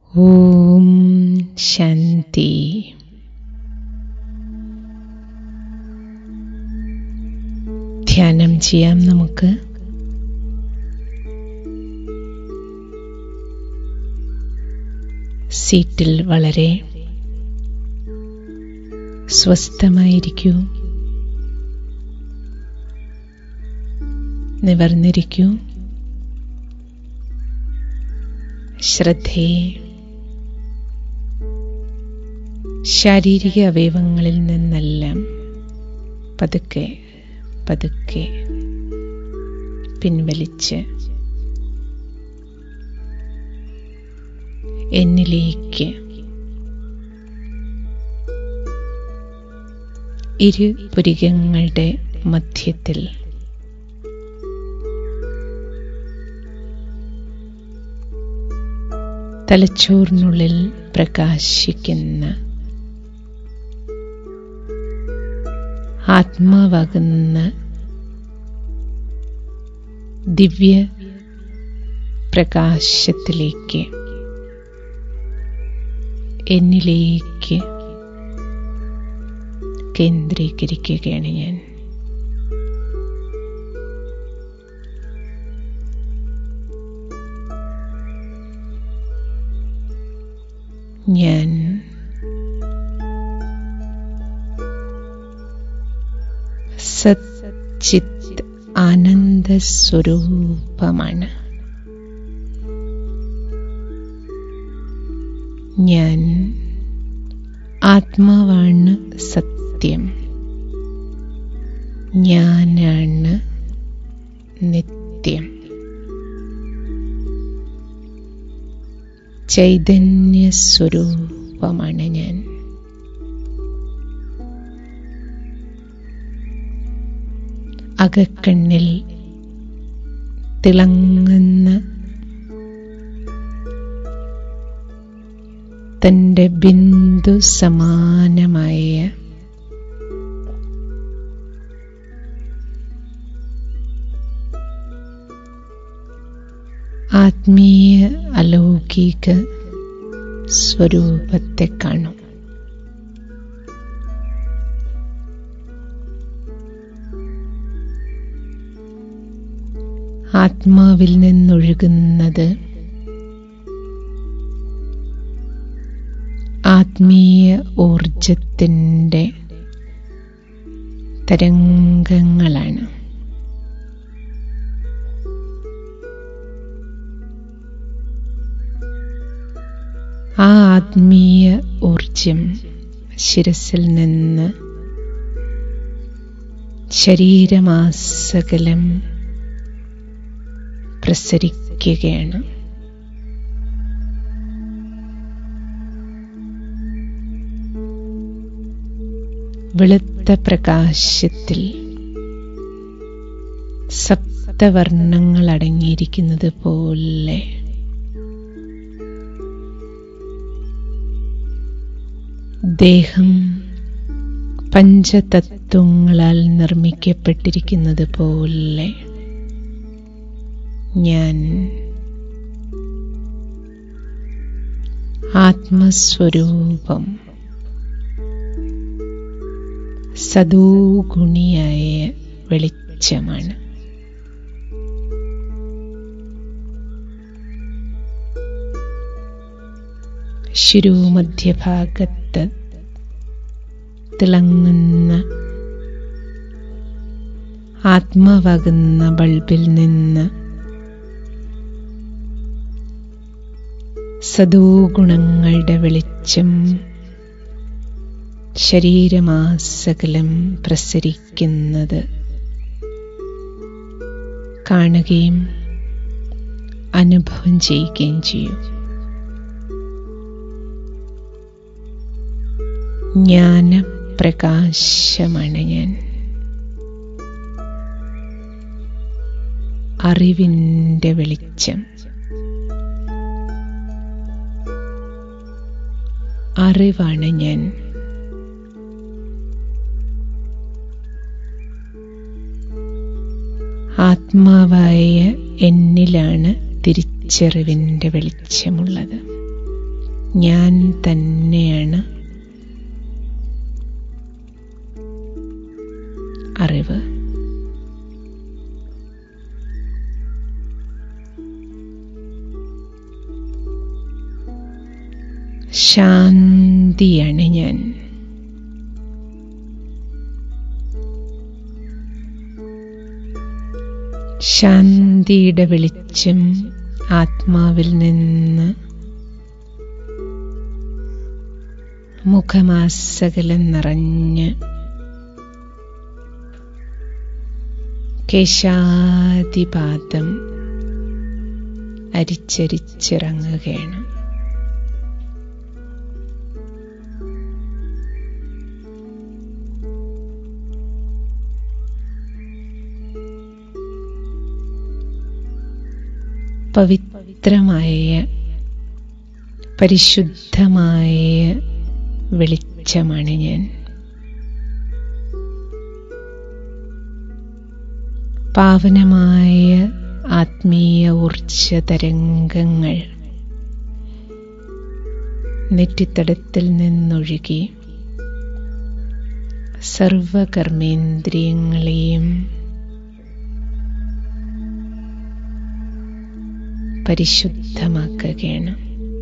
ഓം ശാന്തി ധ്യാനം ചെയ്യാം നമുക്ക് സീറ്റിൽ വളരെ സ്വസ്ഥമായിരിക്കൂ നിവർന്നിരിക്കൂ ശ്രദ്ധയെ ശാരീരിക അവയവങ്ങളിൽ നിന്നെല്ലാം പതുക്കെ പതുക്കെ പിൻവലിച്ച് എന്നിലേക്ക് ഇരു പുരികങ്ങളുടെ മധ്യത്തിൽ തലച്ചോറിനുള്ളിൽ പ്രകാശിക്കുന്ന ആത്മാവാകുന്ന ദിവ്യ പ്രകാശത്തിലേക്ക് എന്നിലേക്ക് കേന്ദ്രീകരിക്കുകയാണ് ഞാൻ ഞാൻ സച്ചിത് ആനന്ദ സ്വരൂപമാണ് ഞാൻ ആത്മാവാണ് സത്യം ഞാനാണ് നിത്യം ചൈതന്യ സ്വരൂപമാണ് ഞാൻ അകക്കണ്ണിൽ തിളങ്ങുന്ന തൻ്റെ ബിന്ദു സമാനമായ ആത്മീയ അലൗകിക സ്വരൂപത്തെ കാണും ആത്മാവിൽ നിന്നൊഴുകുന്നത് ആത്മീയ ഊർജത്തിൻ്റെ തരംഗങ്ങളാണ് ആ ആത്മീയ ഊർജം ശിരസിൽ നിന്ന് ശരീരമാസകലം പ്രസരിക്കുകയാണ് വെളുത്ത പ്രകാശത്തിൽ സപ്തവർണ്ണങ്ങൾ അടങ്ങിയിരിക്കുന്നത് പോലെ ദേഹം പഞ്ചതത്വങ്ങളാൽ നിർമ്മിക്കപ്പെട്ടിരിക്കുന്നത് പോലെ ഞാൻ ആത്മസ്വരൂപം സദോഗുണിയായ വെളിച്ചമാണ് ശിരോമധ്യഭാഗത്ത് തിളങ്ങുന്ന ആത്മാവാകുന്ന ബൾബിൽ നിന്ന് സദോഗുണങ്ങളുടെ വെളിച്ചം ശരീരമാസകലം പ്രസരിക്കുന്നത് കാണുകയും അനുഭവം ചെയ്യുകയും ചെയ്യും ജ്ഞാനപ്രകാശമാണ് ഞാൻ അറിവിൻ്റെ വെളിച്ചം അറിവാണ് ഞാൻ ആത്മാവായ എന്നിലാണ് തിരിച്ചറിവിൻ്റെ വെളിച്ചമുള്ളത് ഞാൻ തന്നെയാണ് അറിവ് ശാന്തിയാണ് ഞാൻ ശാന്തിയുടെ വെളിച്ചം ആത്മാവിൽ നിന്ന് മുഖമാസകലം നിറഞ്ഞ് കേശാതിപാദം അരിച്ചരിച്ചിറങ്ങുകയാണ് പവിത്രമായ പരിശുദ്ധമായ വെളിച്ചമാണ് ഞാൻ പാവനമായ ആത്മീയ ഊർജ തരംഗങ്ങൾ നെറ്റിത്തടത്തിൽ നിന്നൊഴുകി സർവകർമ്മേന്ദ്രിയങ്ങളെയും പരിശുദ്ധമാക്കുകയാണ്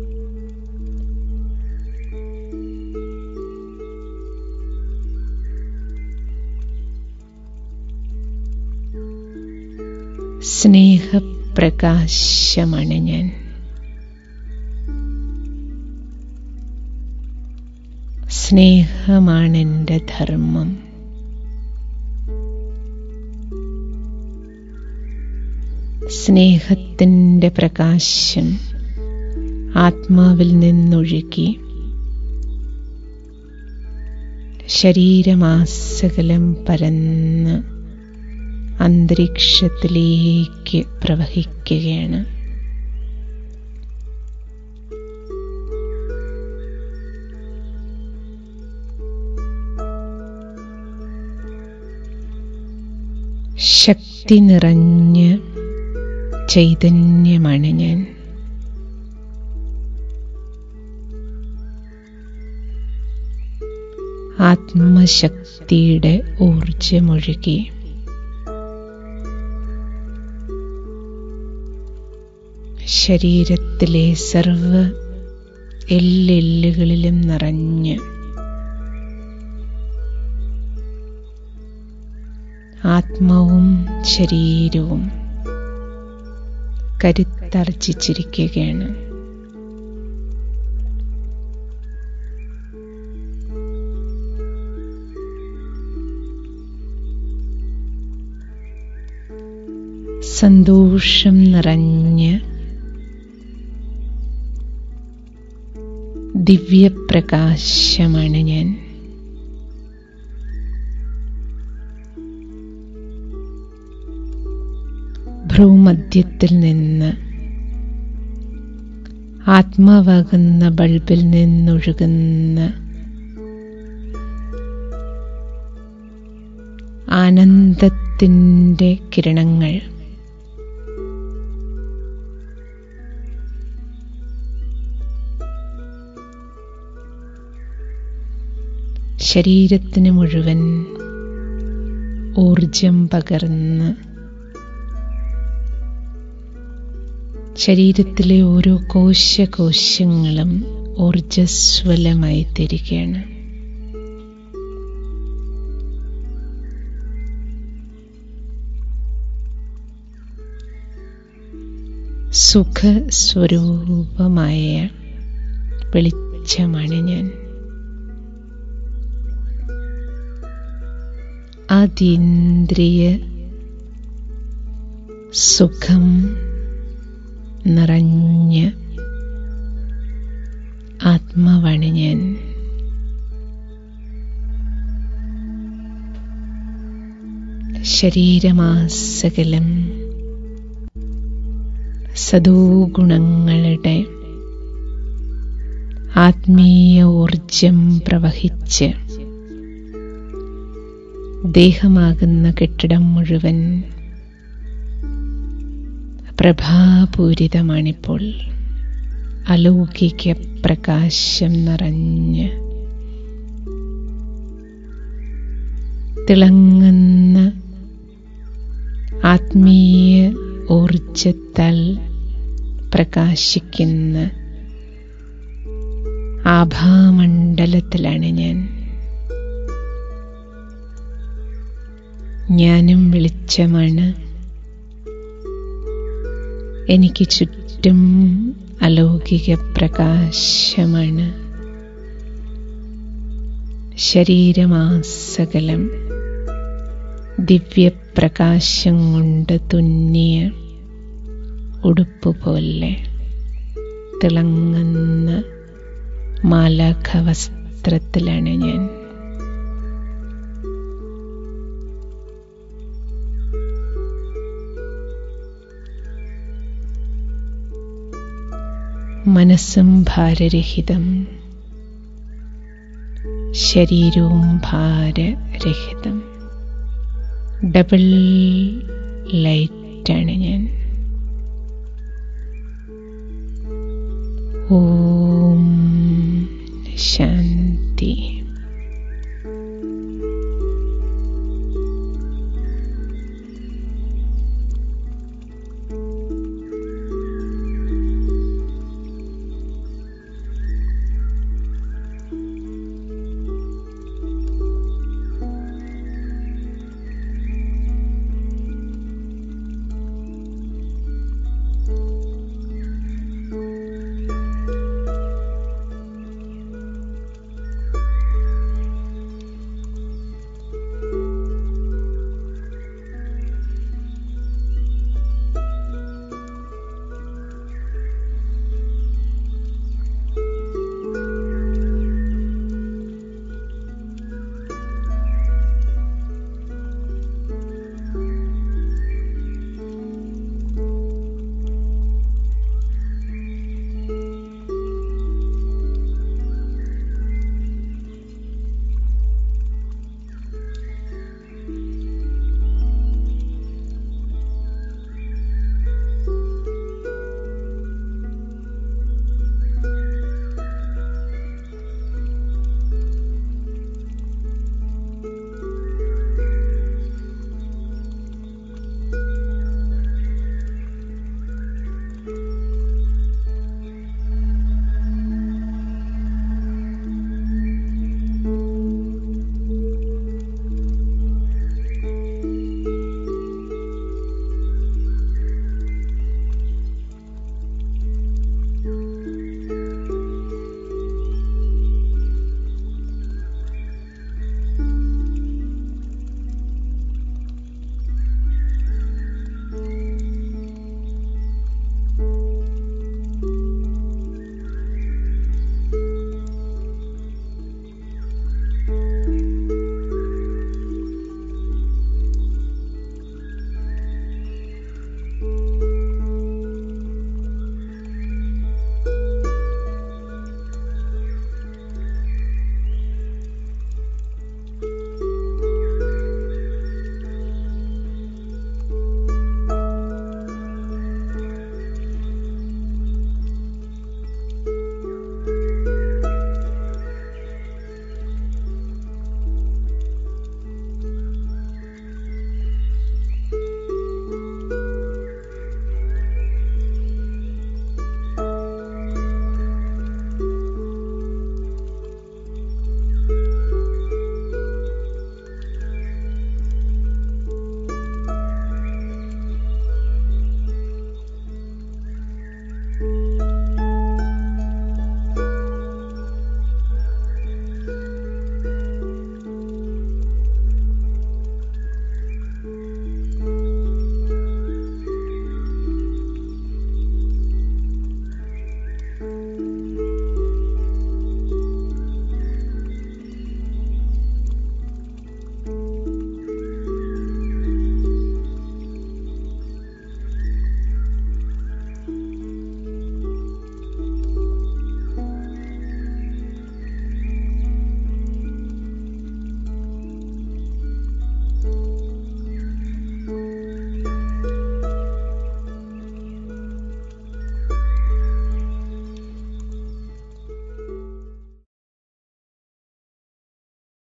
സ്നേഹപ്രകാശമാണ് ഞാൻ സ്നേഹമാണ് എൻ്റെ ധർമ്മം സ്നേഹത്തിൻ്റെ പ്രകാശം ആത്മാവിൽ നിന്നൊഴുകി ശരീരമാസകലം പരന്ന് അന്തരീക്ഷത്തിലേക്ക് പ്രവഹിക്കുകയാണ് ശക്തി നിറഞ്ഞ ചൈതന്യമാണ് ഞാൻ ആത്മശക്തിയുടെ ഊർജമൊഴുകി ശരീരത്തിലെ സർവ എല്ലെല്ലുകളിലും നിറഞ്ഞ് ആത്മാവും ശരീരവും കരുത്തർജിച്ചിരിക്കുകയാണ് സന്തോഷം നിറഞ്ഞ് ദിവ്യപ്രകാശമാണ് ഞാൻ ഭ്രൂമധ്യത്തിൽ നിന്ന് ആത്മാവാകുന്ന ബൾബിൽ നിന്നൊഴുകുന്ന ആനന്ദത്തിൻ്റെ കിരണങ്ങൾ ശരീരത്തിന് മുഴുവൻ ഊർജം പകർന്ന് ശരീരത്തിലെ ഓരോ കോശകോശങ്ങളും ഊർജസ്വലമായി തിരികെയാണ് സുഖസ്വരൂപമായ വെളിച്ചമാണ് ഞാൻ അതീന്ദ്രിയ സുഖം നിറഞ്ഞ ആത്മാവാണ് ഞാൻ ശരീരമാസകലം സദോഗുണങ്ങളുടെ ആത്മീയ ഊർജം പ്രവഹിച്ച് ദേഹമാകുന്ന കെട്ടിടം മുഴുവൻ പ്രഭാപൂരിതമാണിപ്പോൾ അലൗകിക പ്രകാശം നിറഞ്ഞ് തിളങ്ങുന്ന ആത്മീയ ഊർജത്താൽ പ്രകാശിക്കുന്ന ആഭാമണ്ഡലത്തിലാണ് ഞാൻ ഞാനും വെളിച്ചമാണ് എനിക്ക് ചുറ്റും അലൗകിക പ്രകാശമാണ് ശരീരമാസകലം ദിവ്യപ്രകാശം കൊണ്ട് തുന്നിയ ഉടുപ്പ് പോലെ തിളങ്ങുന്ന മാലാഖവസ്ത്രത്തിലാണ് ഞാൻ മനസ്സും ഭാരരഹിതം ശരീരവും ഭാരരഹിതം ഡബിൾ ലൈറ്റാണ് ഞാൻ ഓം ശാന്തി